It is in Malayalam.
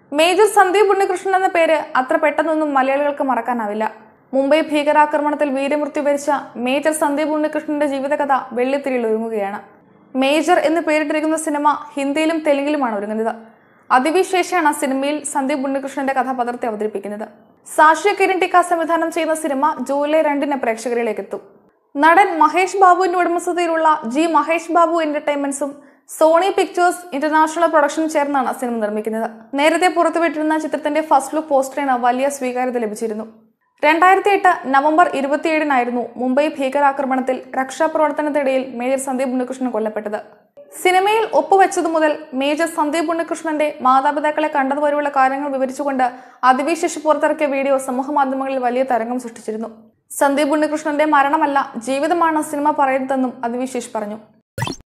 മേജർ സന്ദീപ് ഉണ്ണികൃഷ്ണൻ എന്ന പേര് അത്ര പെട്ടെന്നൊന്നും മലയാളികൾക്ക് മറക്കാനാവില്ല മുംബൈ ഭീകരാക്രമണത്തിൽ വീരമൃത്യു വരിച്ച മേജർ സന്ദീപ് ഉണ്ണികൃഷ്ണന്റെ ജീവിതകഥ വെള്ളിത്തിരിയിൽ ഒരുങ്ങുകയാണ് മേജർ എന്ന് പേരിട്ടിരിക്കുന്ന സിനിമ ഹിന്ദിയിലും തെലുങ്കിലുമാണ് ഒരുങ്ങുന്നത് അതിവിശേഷമാണ് സിനിമയിൽ സന്ദീപ് ഉണ്ണികൃഷ്ണന്റെ കഥ പകർത്തി അവതരിപ്പിക്കുന്നത് സാക്ഷ്യ കിരൺ ടിക്ക സംവിധാനം ചെയ്യുന്ന സിനിമ ജൂലൈ രണ്ടിന് പ്രേക്ഷകരിലേക്ക് എത്തും നടൻ മഹേഷ് ബാബുവിന്റെ ഉടമസ്ഥതയിലുള്ള ജി മഹേഷ് ബാബു എന്റർടൈൻമെന്റ്സും സോണി പിക്ചേഴ്സ് ഇന്റർനാഷണൽ പ്രൊഡക്ഷൻ ചേർന്നാണ് സിനിമ നിർമ്മിക്കുന്നത് നേരത്തെ പുറത്തുവിട്ടിരുന്ന ചിത്രത്തിന്റെ ഫസ്റ്റ് ലുക്ക് പോസ്റ്ററിന് വലിയ സ്വീകാര്യത ലഭിച്ചിരുന്നു രണ്ടായിരത്തി എട്ട് നവംബർ ഇരുപത്തിയേഴിനായിരുന്നു മുംബൈ ഭീകരാക്രമണത്തിൽ രക്ഷാപ്രവർത്തനത്തിനിടയിൽ മേജർ സന്ദീപ് ഉണ്ണികൃഷ്ണൻ കൊല്ലപ്പെട്ടത് സിനിമയിൽ ഒപ്പുവെച്ചതു മുതൽ മേജർ സന്ദീപ് ഉണ്ണികൃഷ്ണന്റെ മാതാപിതാക്കളെ കണ്ടതുവരെയുള്ള കാര്യങ്ങൾ വിവരിച്ചുകൊണ്ട് അതിവിശേഷ പുറത്തിറക്കിയ വീഡിയോ സമൂഹമാധ്യമങ്ങളിൽ വലിയ തരംഗം സൃഷ്ടിച്ചിരുന്നു സന്ദീപ് ഉണ്ണികൃഷ്ണന്റെ മരണമല്ല ജീവിതമാണ് സിനിമ പറയുന്നതെന്നും അതിവിശേഷ് പറഞ്ഞു